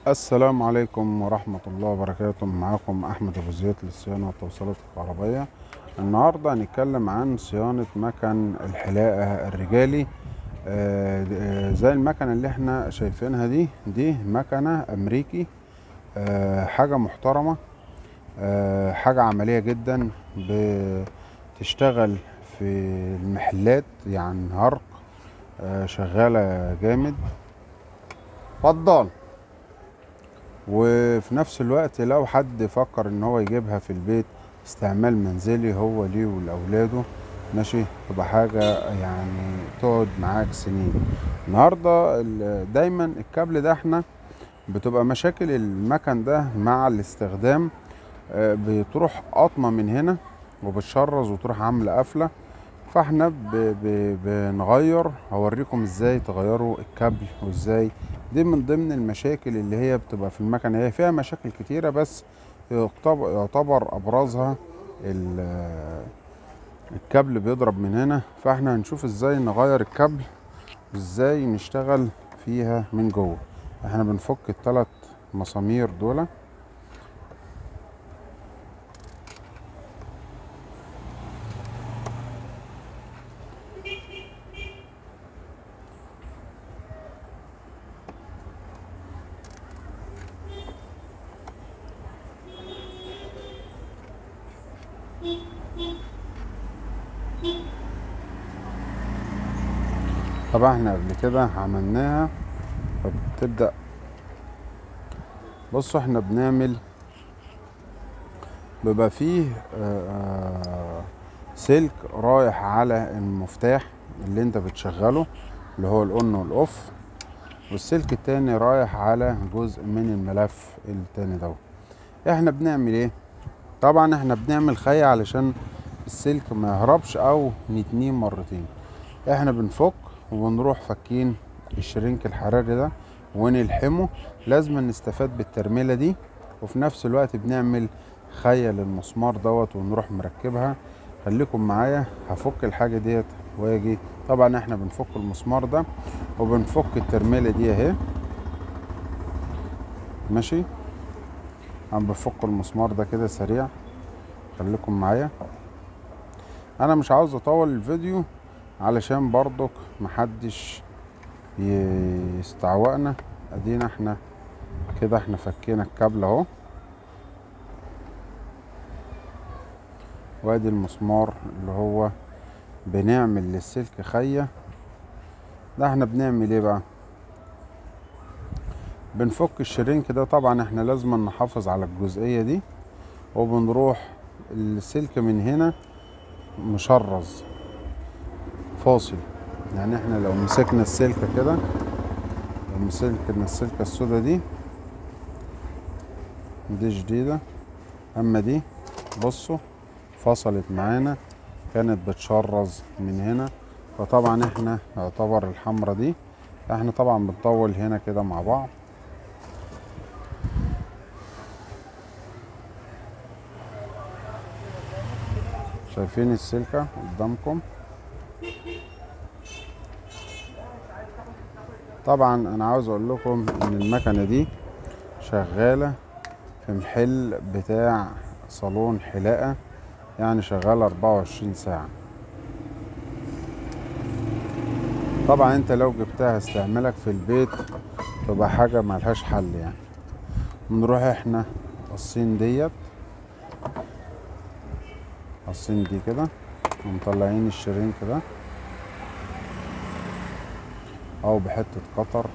السلام عليكم ورحمة الله وبركاته معاكم أحمد أبو زياد للصيانة والتوصيلات الكهربائية النهاردة هنتكلم عن صيانة مكن الحلاقة الرجالي آه، آه، زي المكنة اللي احنا شايفينها دي دي مكنة أمريكي آه، حاجة محترمة آه، حاجة عملية جدا بتشتغل في المحلات يعني هرق آه، شغالة جامد اتفضل وفي نفس الوقت لو حد فكر ان هو يجيبها في البيت استعمال منزلي هو ليه ولاولاده ماشي تبقى حاجة يعني تقعد معاك سنين النهاردة ال- دايما الكابل ده احنا بتبقى مشاكل المكن ده مع الاستخدام آه، بتروح قطمة من هنا وبتشرز وتروح عاملة قفلة فاحنا ب... ب... بنغير هوريكم ازاي تغيروا الكابل وازاي دي من ضمن المشاكل اللي هي بتبقى في المكنه هي فيها مشاكل كتيره بس يعتبر, يعتبر ابرزها ال- الكابل بيضرب من هنا فاحنا هنشوف ازاي نغير الكابل وازاي نشتغل فيها من جوه احنا بنفك الثلاث مسامير دول طبعا احنا قبل كده عملناها فبتبدأ بصوا احنا بنعمل بيبقى فيه آه، آه، سلك رايح على المفتاح اللي انت بتشغله اللي هو الاون والاوف والسلك التاني رايح على جزء من الملف التاني ده احنا بنعمل ايه طبعا احنا بنعمل خي علشان السلك ما يهربش او نتنيه مرتين احنا بنفك وبنروح فكين الشرينك الحراري ده ونلحمه لازم نستفاد بالترميلة دي وفي نفس الوقت بنعمل خية للمسمار دوت ونروح مركبها خليكم معايا هفك الحاجة ديت واجي طبعا احنا بنفك المسمار ده وبنفك الترميلة دي اهي ماشي عم بفك المسمار ده كده سريع خليكم معايا انا مش عاوز اطول الفيديو علشان برضك محدش يستعوقنا ادينا احنا كده احنا فكينا الكابل اهو وادي المسمار اللي هو بنعمل للسلك خية ده احنا بنعمل ايه بقى بنفك الشرينك ده طبعا احنا لازم نحافظ على الجزئية دي وبنروح السلك من هنا مشرز فاصل يعني احنا لو مسكنا السلكة كده لو مسكنا السلكة السودا دي دي جديدة اما دي بصوا فصلت معانا كانت بتشرز من هنا فطبعا احنا يعتبر الحمرة دي احنا طبعا بنطول هنا كده مع بعض شايفين السلكة قدامكم طبعا انا عاوز اقول لكم ان المكنه دي شغاله في محل بتاع صالون حلاقه يعني شغاله 24 ساعه طبعا انت لو جبتها استعمالك في البيت تبقى حاجه ملهاش حل يعني بنروح احنا قصين ديت قصين دي كده ومطلعين الشرينك ده او بحتة قطر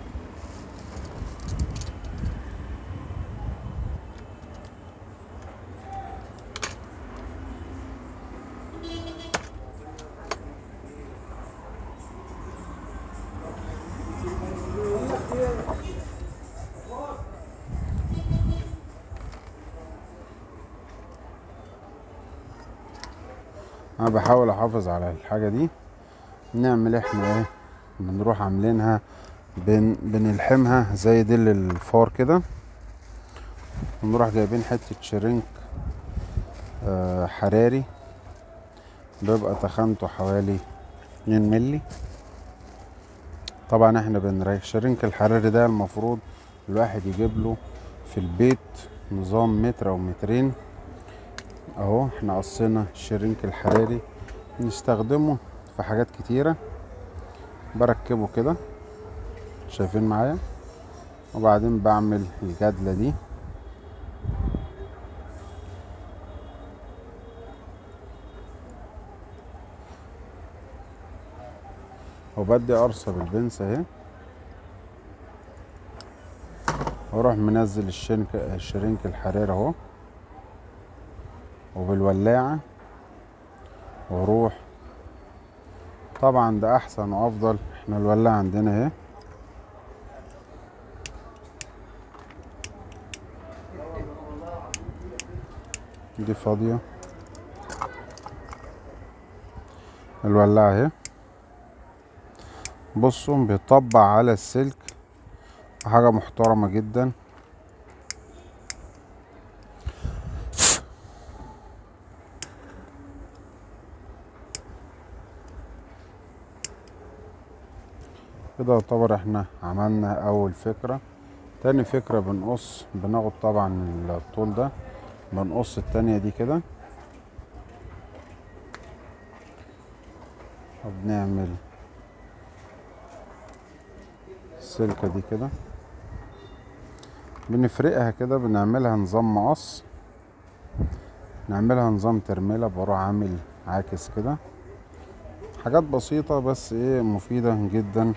انا بحاول احافظ على الحاجة دي نعمل احنا ايه بنروح عاملينها بن بنلحمها زي ديل الفار كده ونروح جايبين حتة شرينك آه حراري بيبقى تخانته حوالي اتنين ملي طبعا احنا بنريح الشرينك الحراري ده المفروض الواحد يجيب له في البيت نظام متر او مترين اهو احنا قصينا الشرينك الحراري نستخدمه في حاجات كتيرة بركبه كده شايفين معايا وبعدين بعمل الجدلة دي وبدي قرصة بالبنس اهي واروح منزل الشرينك الشرينك الحراري اهو وبالولاعة واروح طبعا ده احسن وافضل احنا الولاعة عندنا اهي دي فاضية الولاعة اهي بصوا بيطبع على السلك حاجة محترمة جدا كده يعتبر احنا عملنا اول فكرة تاني فكرة بنقص بناخد طبعا الطول ده بنقص التانية دي كده وبنعمل السلكة دي كده بنفرقها كده بنعملها نظام مقص نعملها نظام ترميلة بروح عامل عاكس كده حاجات بسيطة بس ايه مفيدة جدا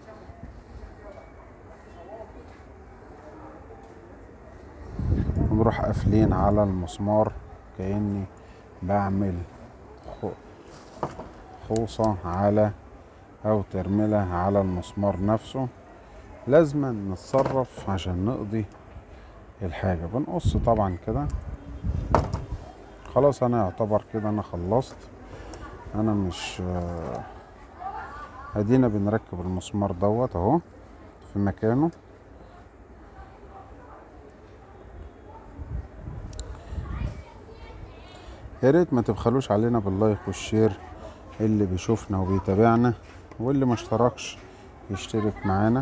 ونروح قافلين على المسمار كأني بعمل خوصة على أو ترملة على المسمار نفسه لازم نتصرف عشان نقضي الحاجة بنقص طبعا كده خلاص أنا يعتبر كده أنا خلصت أنا مش ادينا بنركب المسمار دوت اهو في مكانه يا ريت ما تبخلوش علينا باللايك والشير اللي بيشوفنا وبيتابعنا واللي ما اشتركش يشترك معانا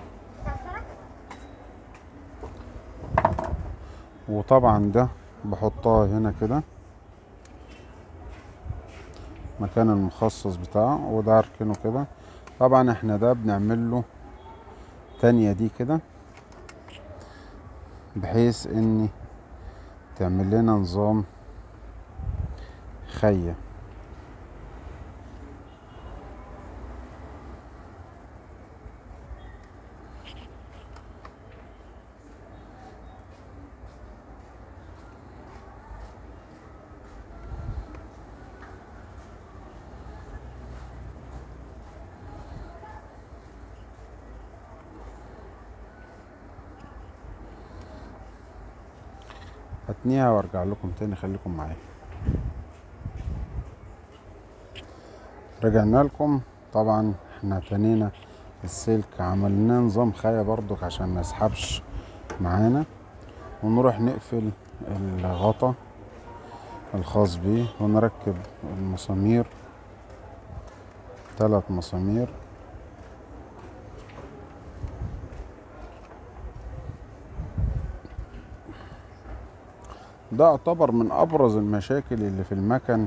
وطبعا ده بحطها هنا كده مكان المخصص بتاعه وده اركنه كده طبعا احنا ده بنعمل له تانية دي كده بحيث اني تعمل لنا نظام خية هتنيها وارجع لكم تاني خليكم معايا رجعنا لكم طبعا احنا تنينا السلك عملنا نظام خاية برضك عشان ما يسحبش معانا ونروح نقفل الغطا الخاص بيه ونركب المسامير ثلاث مسامير ده يعتبر من ابرز المشاكل اللي في المكن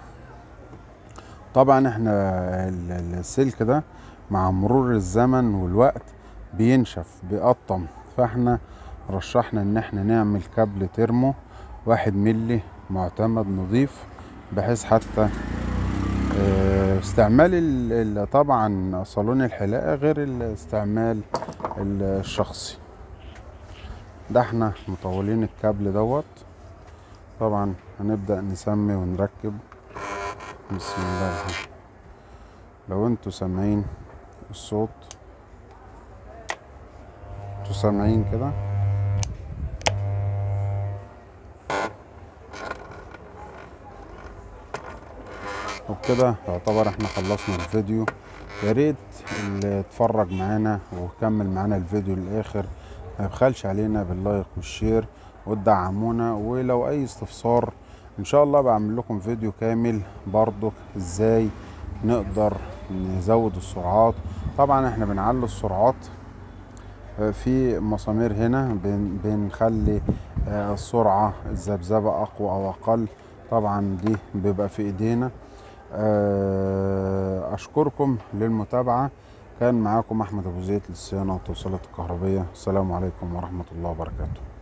طبعا احنا السلك ده مع مرور الزمن والوقت بينشف بيقطم فاحنا رشحنا ان احنا نعمل كابل ترمو واحد ملي معتمد نظيف بحيث حتى استعمال طبعا صالون الحلاقة غير الاستعمال الشخصي ده احنا مطولين الكابل دوت طبعا هنبدأ نسمي ونركب بسم الله الرحمن لو انتوا سامعين الصوت انتوا سامعين كده وبكده يعتبر احنا خلصنا الفيديو يا ريت اللي اتفرج معانا وكمل معانا الفيديو للاخر ما يبخلش علينا باللايك والشير وتدعمونا ولو اي استفسار ان شاء الله بعمل لكم فيديو كامل برضو ازاي نقدر نزود السرعات طبعا احنا بنعلي السرعات آه، في مسامير هنا بن- بنخلي آه، السرعة الذبذبة أقوى أو أقل طبعا دي بيبقى في إيدينا آه، أشكركم للمتابعة كان معاكم أحمد أبو زيد للصيانة والتوصيلات الكهربية السلام عليكم ورحمة الله وبركاته